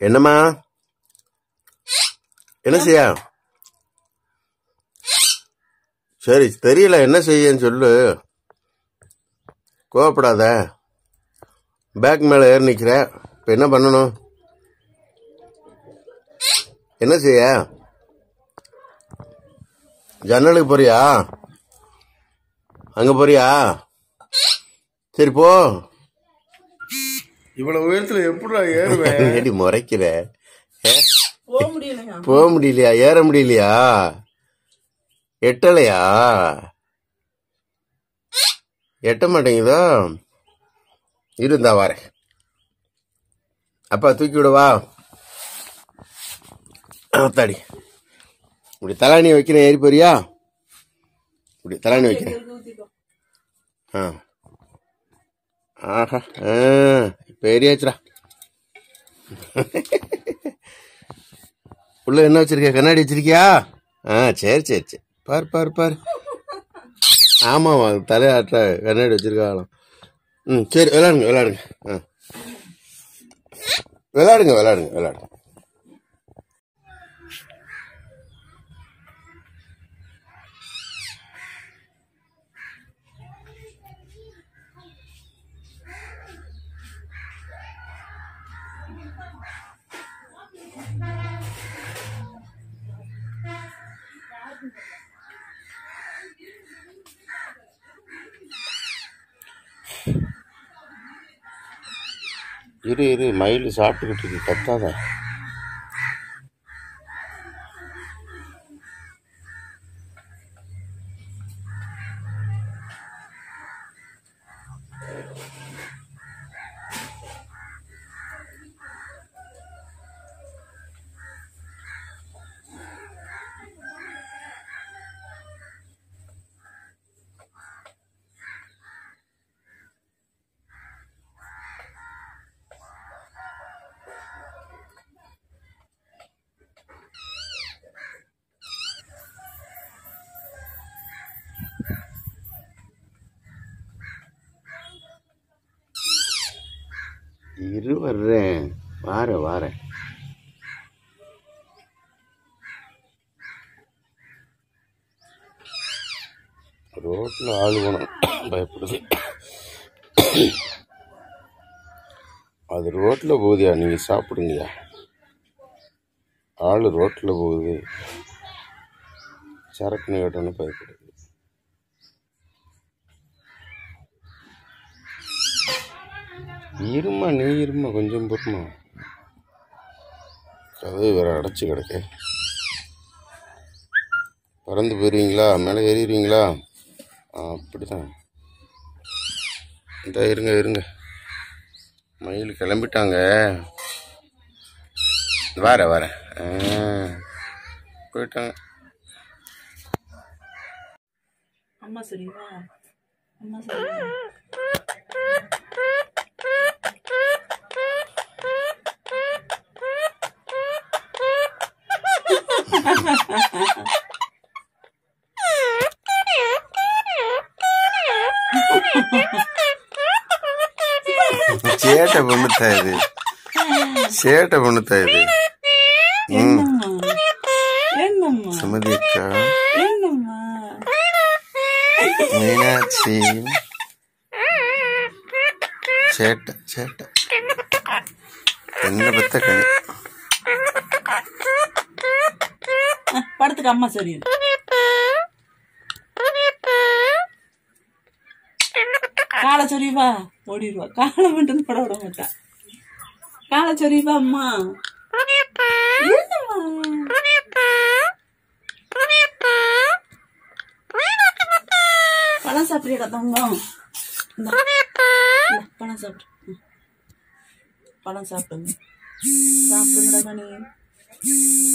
என்னம்மா என்ன செய்ய சரி தெரியல என்ன செய்யன்னு சொல்லு கோவப்படாத பேக் மேலே ஏறி நிற்கிற இப்போ என்ன பண்ணணும் என்ன செய்ய ஜன்னலுக்கு போறியா அங்க போறியா சரி போ இவ்வளவு உயரத்துல எப்படிடா ஏறுவேன் ஏடி முறைக்கிற ஏ? போக முடியலையா போக முடியலையா ஏற முடியலையா எட்டலையா எட்ட மாட்டேங்குதோ இருந்தா வரேன் அப்பா தூக்கி விடவா தாடி இப்படி தலாணி வைக்கிறேன் ஏறி போறியா இப்படி தலாணி வைக்கிறேன் ஆ ஆஹா ஆ இப்போ ஏறியாச்சுடா உள்ள என்ன வச்சிருக்க கண்ணாடி வச்சிருக்கியா ஆ சரி சரி சரி பார் பார் பார் ஆமாம் தலையாட்ட கண்ணாடி வச்சிருக்காங்களாம் ம் சரி விளையாடுங்க விளையாடுங்க ஆ விளையாடுங்க விளையாடுங்க விளையாடுங்க இரு இரு மயில் சாப்பிட்டுக்கிட்டு இருக்கு கத்தாத இரு வர்றேன் வாரேன் வாரேன் ரோட்டில் ஆள் போனோம் பயப்படுது அது ரோட்டில் போகுதியா நீங்கள் சாப்பிடுங்கய்யா ஆள் ரோட்டில் போகுது சரக்குன்னு கேட்டோன்னு பயப்படுது இருமா நீ இருமா கொஞ்சம் பொறுமா கதவு வேற அடைச்சி கிடக்கு பறந்து போயிருவீங்களா மேலே ஏறிடுவீங்களா ஆ அப்படிதான் இந்த இருங்க இருங்க மயில் கிளம்பிட்டாங்க வர வர போயிட்டாங்க அம்மா சரிவா அம்மா சரிவா சேட்டை பொண்ணுத்தா இது சேட்டை பொண்ணுத்தா இது ம் என்னம்மா என்னம்மா சுமதி அக்கா என்னம்மா மீனாட்சி சேட்டை சேட்டை என்ன பத்த கனி அஹ், படத்துக்கு அம்மா சரி காலை சொரிவா ஓடிடுவா காலை மட்டும் பட விட மாட்டா காலை சொரிவா அம்மா என்னம்மா பழம் சாப்பிடுறியா தங்கம் இந்தா. இந்தா, பழம் சாப்பிடு ம். பழம் சாப்பிடுங்க சாப்பிடுங்கடா கனி